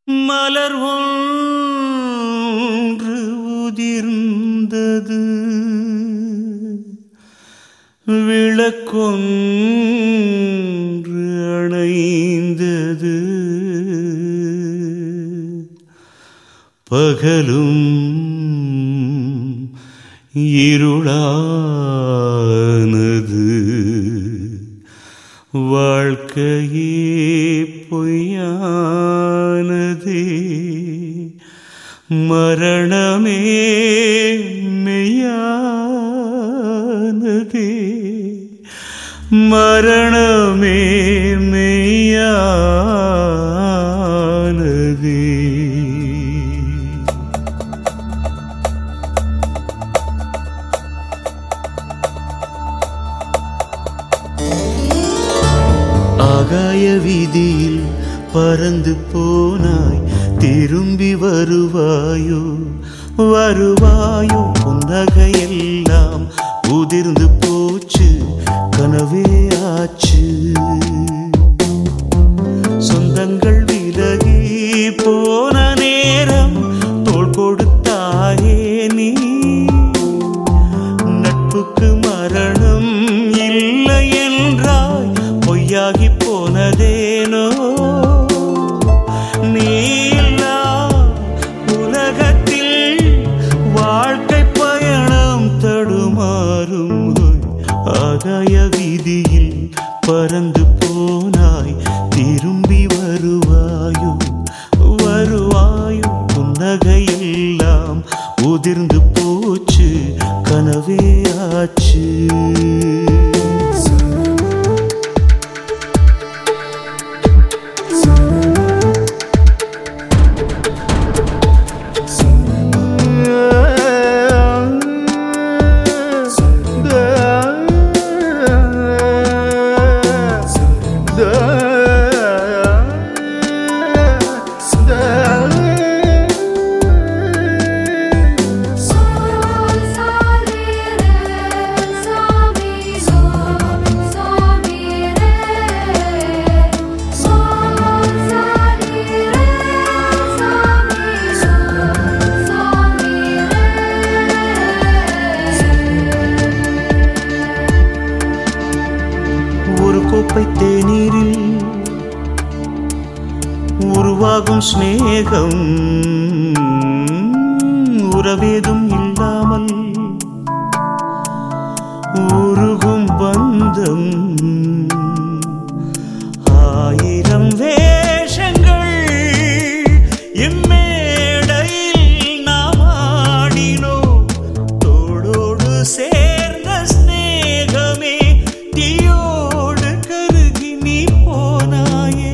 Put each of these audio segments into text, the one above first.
மலர் ஒன்று உதிர்ந்தது விளக்கொன்று அணைந்தது பகலும் இருளானது வாழ்க்கையே பொய்யானதே மரணமே மெய்யானதே மரணமே மெய்யானதே ஆகாய வீதியில் பறந்து போனாய் திரும்பி வருவாயோ வருவாயோ புன்னகையெல்லாம் உதிர்ந்து போச்சு கனவே ஆச்சு சொந்தங்கள் விலகி போன நேரம் தோள் கொடுத்தாயே நீ நட்புக்கு மரணம் இல்லை என்றாய் பொய்யாகி போனதேனோ நீ இல்லா உலகத்தில் வாழ்க்கை பயணம் தடுமாறும் ஆகாய வீதியில் பறந்து போனாய் திரும்பி வருவாயோ வருவாயோ புன்னகையெல்லாம் உதிர்ந்து போச்சு கனவே ஆச்சு Sol salire sami sol samire Sol salire sami sol samire ஒரு கோப்பை தேநீரில் உருவாகும் சிநேகம் உறவேதும் இல்லாமல் உருகும் பந்தம் ஆயிரம் வேஷங்கள் இம்மேடையில் நாம் ஆடினோம் தோளோடு சேர்ந்த சிநேகமே தீயோடு கருகி நீ போனாயே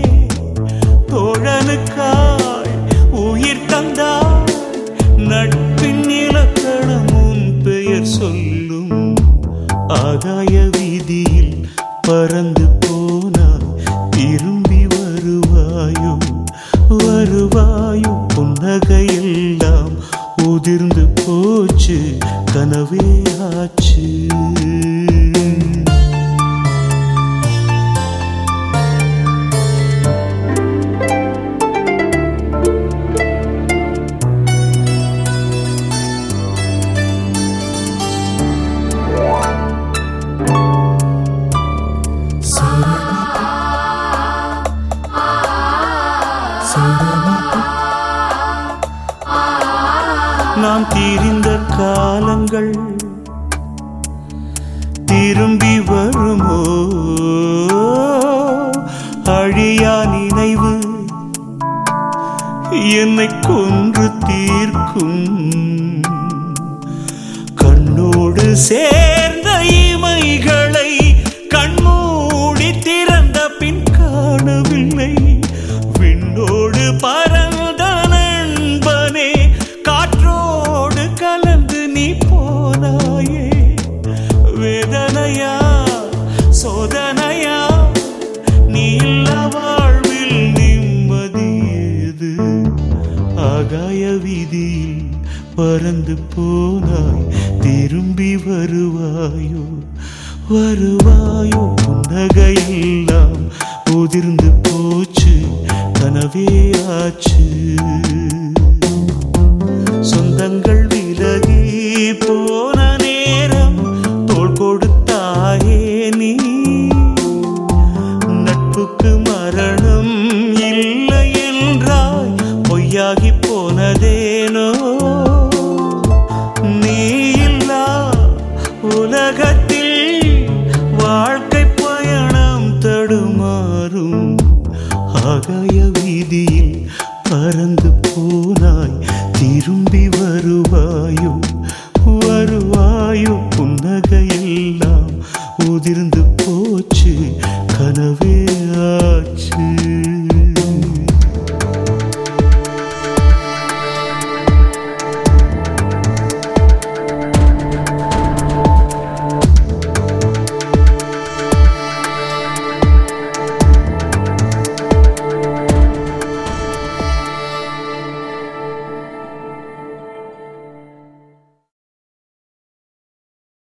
தோழனுக்காய் உயிர் தந்தாய் நட்பின் இலக்கணம் உன் பெயர் சொல்லும் ஆகாய வீதியில் பறந்து போனாய் திரும்பி வருவாயோ வருவாயோ புன்னகையெல்லாம் உதிர்ந்து போச்சு கனவே ஆச்சு நாம் தீரிந்த காலங்கள் திரும்பி வருமோ அழியா நினைவு என்னை கொன்று தீர்க்கும் கண்ணோடு சேர்ந்த இமைகளை கண்மூடி திறந்த பின் காணவில்லை விண்ணோடு பறந்த நண்பனே காற்றோடு கலந்து நீ போனாயே வேதனையா சோதனையா நீ இல்ல வாழ்வில் நிம்மதியது ஆகாய வீதியில் பறந்து போனாய் திரும்பி வருவாயோ வருவாயோ புன்னகையெல்லாம் உதிர்ந்து போச்சு கனவே ஆச்சு சொந்தங்கள் விலகி போன நேரம் தோள் கொடுத்தாயே நீ நட்புக்கு மரணம் இல்லை என்றாய் பொய்யாகி போனதேனோ நீ இல்லா உலகத்தில் வாழ்க்கை பயணம் தடுமாறும் ஆகாய வீதியில் பறந்து போனாய் திரும்பி வருவாயோ வருவாயோ புன்னகையெல்லாம் உதிர்ந்து